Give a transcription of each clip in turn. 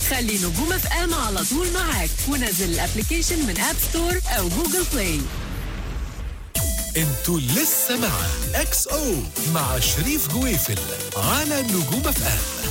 خلي نجوم اف ام على طول معاك ونزل الابلكيشن من اب ستور او جوجل بلاي انتوا لسه مع اكس او مع شريف جويفل على نجوم اف ام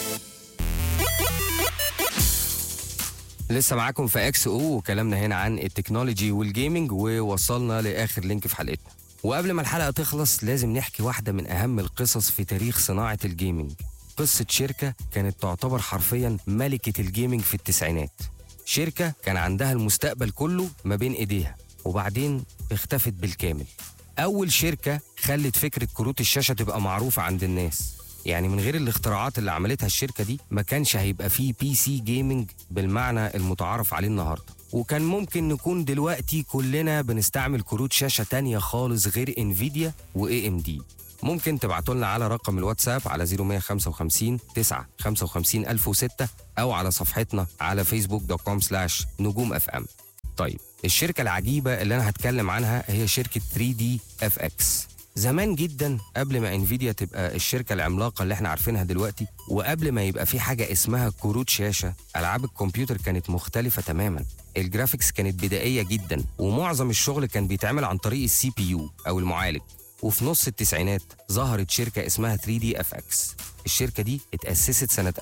لسه معاكم في اكس او وكلامنا هنا عن التكنولوجي والجيمنج ووصلنا لاخر لينك في حلقتنا وقبل ما الحلقه تخلص لازم نحكي واحده من اهم القصص في تاريخ صناعه الجيمنج قصه شركه كانت تعتبر حرفيا ملكه الجيمنج في التسعينات شركه كان عندها المستقبل كله ما بين ايديها وبعدين اختفت بالكامل اول شركه خلت فكره كروت الشاشه تبقى معروفه عند الناس يعني من غير الاختراعات اللي عملتها الشركه دي ما كانش هيبقى فيه بي سي جيمنج بالمعنى المتعارف عليه النهارده وكان ممكن نكون دلوقتي كلنا بنستعمل كروت شاشه تانية خالص غير انفيديا واي ام دي ممكن تبعتوا لنا على رقم الواتساب على 0155 9 55 1006 او على صفحتنا على فيسبوك دوت كوم سلاش نجوم اف ام طيب الشركة العجيبة اللي أنا هتكلم عنها هي شركة 3 دي اف اكس زمان جدا قبل ما انفيديا تبقى الشركة العملاقة اللي احنا عارفينها دلوقتي وقبل ما يبقى في حاجة اسمها كروت شاشة ألعاب الكمبيوتر كانت مختلفة تماما الجرافيكس كانت بدائية جدا ومعظم الشغل كان بيتعمل عن طريق السي بي يو أو المعالج وفي نص التسعينات ظهرت شركة اسمها 3 دي اف اكس الشركة دي اتأسست سنة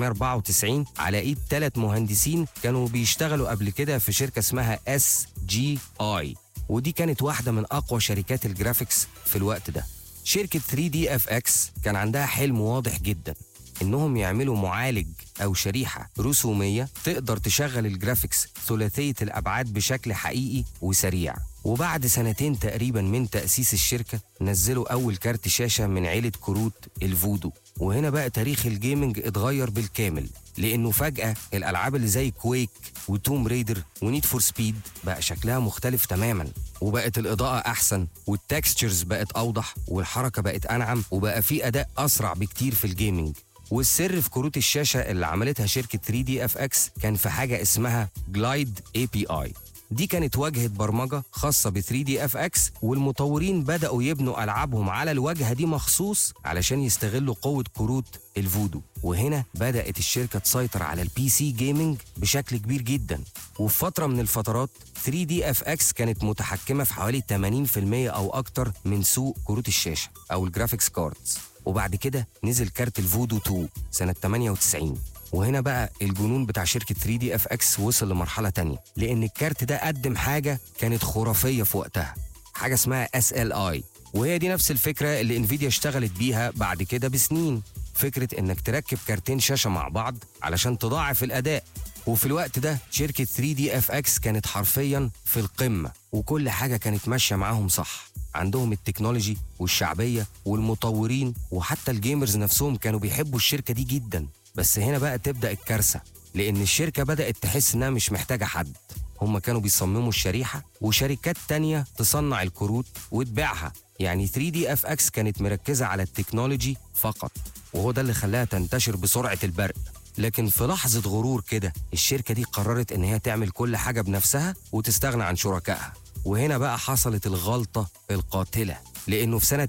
1994 على ايد ثلاث مهندسين كانوا بيشتغلوا قبل كده في شركة اسمها اس جي اي ودي كانت واحدة من أقوى شركات الجرافيكس في الوقت ده شركة 3 دي اف اكس كان عندها حلم واضح جدا انهم يعملوا معالج او شريحه رسوميه تقدر تشغل الجرافيكس ثلاثيه الابعاد بشكل حقيقي وسريع وبعد سنتين تقريبا من تاسيس الشركه نزلوا اول كارت شاشه من عيله كروت الفودو وهنا بقى تاريخ الجيمنج اتغير بالكامل لانه فجاه الالعاب اللي زي كويك وتوم ريدر ونيد فور سبيد بقى شكلها مختلف تماما وبقت الاضاءه احسن والتكستشرز بقت اوضح والحركه بقت انعم وبقى في اداء اسرع بكتير في الجيمنج والسر في كروت الشاشه اللي عملتها شركه 3 دي اف اكس كان في حاجه اسمها جلايد اي بي اي دي كانت واجهه برمجه خاصه ب 3 دي اف اكس والمطورين بداوا يبنوا العابهم على الواجهه دي مخصوص علشان يستغلوا قوه كروت الفودو وهنا بدات الشركه تسيطر على البي سي جيمنج بشكل كبير جدا وفي فتره من الفترات 3 دي اف اكس كانت متحكمه في حوالي 80% او اكتر من سوق كروت الشاشه او الجرافيكس كاردز وبعد كده نزل كارت الفودو 2 سنة 98 وهنا بقى الجنون بتاع شركة 3 دي اف اكس وصل لمرحلة تانية لأن الكارت ده قدم حاجة كانت خرافية في وقتها حاجة اسمها اس ال اي وهي دي نفس الفكرة اللي انفيديا اشتغلت بيها بعد كده بسنين فكرة انك تركب كارتين شاشة مع بعض علشان تضاعف الأداء وفي الوقت ده شركة 3 دي اف اكس كانت حرفيا في القمة وكل حاجة كانت ماشية معاهم صح عندهم التكنولوجي والشعبية والمطورين وحتى الجيمرز نفسهم كانوا بيحبوا الشركة دي جدا بس هنا بقى تبدأ الكارثة لأن الشركة بدأت تحس إنها مش محتاجة حد هم كانوا بيصمموا الشريحة وشركات تانية تصنع الكروت وتبيعها يعني 3 دي اف اكس كانت مركزة على التكنولوجي فقط وهو ده اللي خلاها تنتشر بسرعة البرق لكن في لحظة غرور كده الشركة دي قررت إن هي تعمل كل حاجة بنفسها وتستغنى عن شركائها وهنا بقى حصلت الغلطة القاتلة لأنه في سنة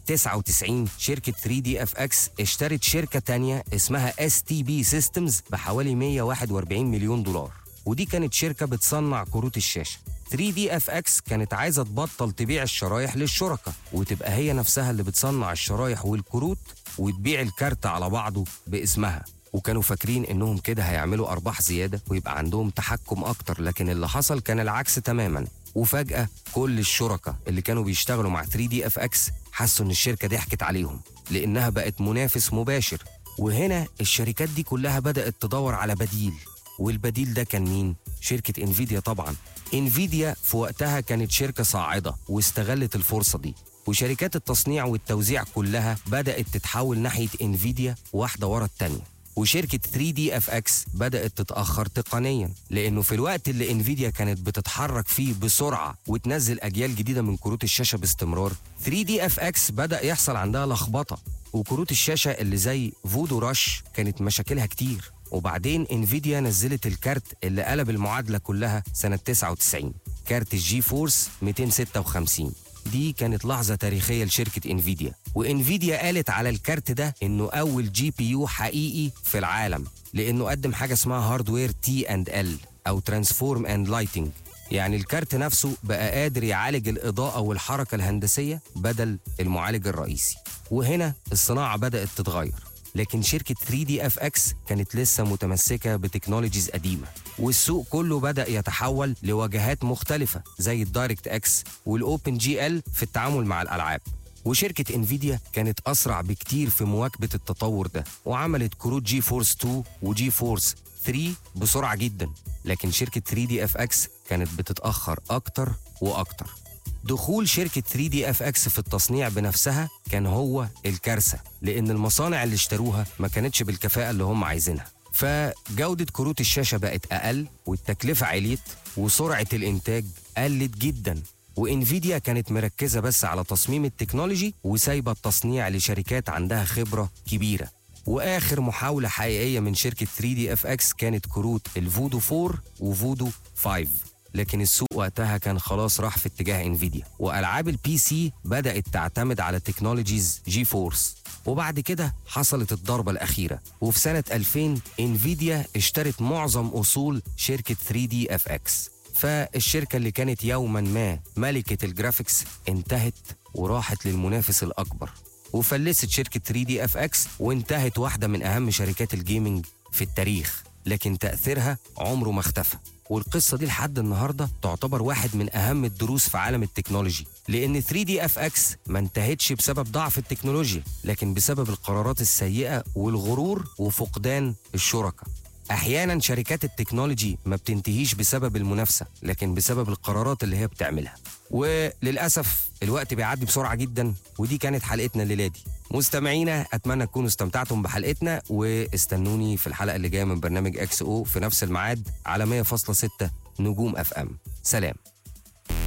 99 شركة 3 دي اف اكس اشترت شركة تانية اسمها اس تي بي سيستمز بحوالي 141 مليون دولار ودي كانت شركة بتصنع كروت الشاشة 3 دي اف اكس كانت عايزة تبطل تبيع الشرايح للشركة وتبقى هي نفسها اللي بتصنع الشرايح والكروت وتبيع الكارت على بعضه باسمها وكانوا فاكرين انهم كده هيعملوا ارباح زياده ويبقى عندهم تحكم اكتر لكن اللي حصل كان العكس تماما وفجاه كل الشركاء اللي كانوا بيشتغلوا مع 3 دي اف اكس حسوا ان الشركه ضحكت عليهم لانها بقت منافس مباشر وهنا الشركات دي كلها بدات تدور على بديل والبديل ده كان مين شركه انفيديا طبعا انفيديا في وقتها كانت شركه صاعده واستغلت الفرصه دي وشركات التصنيع والتوزيع كلها بدات تتحول ناحيه انفيديا واحده ورا التانيه وشركة 3 دي اف اكس بدأت تتأخر تقنيا لأنه في الوقت اللي انفيديا كانت بتتحرك فيه بسرعة وتنزل أجيال جديدة من كروت الشاشة باستمرار 3 دي اف اكس بدأ يحصل عندها لخبطة وكروت الشاشة اللي زي فودو راش كانت مشاكلها كتير وبعدين انفيديا نزلت الكارت اللي قلب المعادلة كلها سنة 99 كارت الجي فورس 256 دي كانت لحظة تاريخية لشركة انفيديا وانفيديا قالت على الكارت ده انه اول جي بي يو حقيقي في العالم لانه قدم حاجه اسمها هاردوير تي اند ال او ترانسفورم اند لايتنج يعني الكارت نفسه بقى قادر يعالج الإضاءة والحركة الهندسية بدل المعالج الرئيسي وهنا الصناعة بدأت تتغير لكن شركة 3DFX كانت لسه متمسكة بتكنولوجيز قديمة والسوق كله بدأ يتحول لواجهات مختلفة زي الدايركت اكس والاوبن جي ال في التعامل مع الألعاب وشركة انفيديا كانت أسرع بكتير في مواكبة التطور ده وعملت كروت جي فورس 2 وجي فورس 3 بسرعة جدا لكن شركة 3DFX كانت بتتأخر أكتر وأكتر دخول شركة 3DFX في التصنيع بنفسها كان هو الكارثة لأن المصانع اللي اشتروها ما كانتش بالكفاءة اللي هم عايزينها فجودة كروت الشاشة بقت أقل والتكلفة عليت وسرعة الإنتاج قلت جدا وانفيديا كانت مركزة بس على تصميم التكنولوجي وسايبة التصنيع لشركات عندها خبرة كبيرة واخر محاوله حقيقيه من شركه 3 دي اف اكس كانت كروت الفودو 4 وفودو 5 لكن السوق وقتها كان خلاص راح في اتجاه انفيديا والعاب البي سي بدات تعتمد على تكنولوجيز جي فورس وبعد كده حصلت الضربه الاخيره وفي سنه 2000 انفيديا اشترت معظم اصول شركه 3 دي اف اكس فالشركه اللي كانت يوما ما ملكه الجرافيكس انتهت وراحت للمنافس الاكبر وفلست شركة 3 دي اف اكس وانتهت واحدة من أهم شركات الجيمنج في التاريخ لكن تأثيرها عمره ما اختفى والقصة دي لحد النهاردة تعتبر واحد من أهم الدروس في عالم التكنولوجي لأن 3 دي اف اكس ما انتهتش بسبب ضعف التكنولوجيا لكن بسبب القرارات السيئة والغرور وفقدان الشركاء احيانا شركات التكنولوجي ما بتنتهيش بسبب المنافسه لكن بسبب القرارات اللي هي بتعملها وللاسف الوقت بيعدي بسرعه جدا ودي كانت حلقتنا الليله دي مستمعينا اتمنى تكونوا استمتعتم بحلقتنا واستنوني في الحلقه اللي جايه من برنامج اكس او في نفس الميعاد على 100.6 نجوم اف ام سلام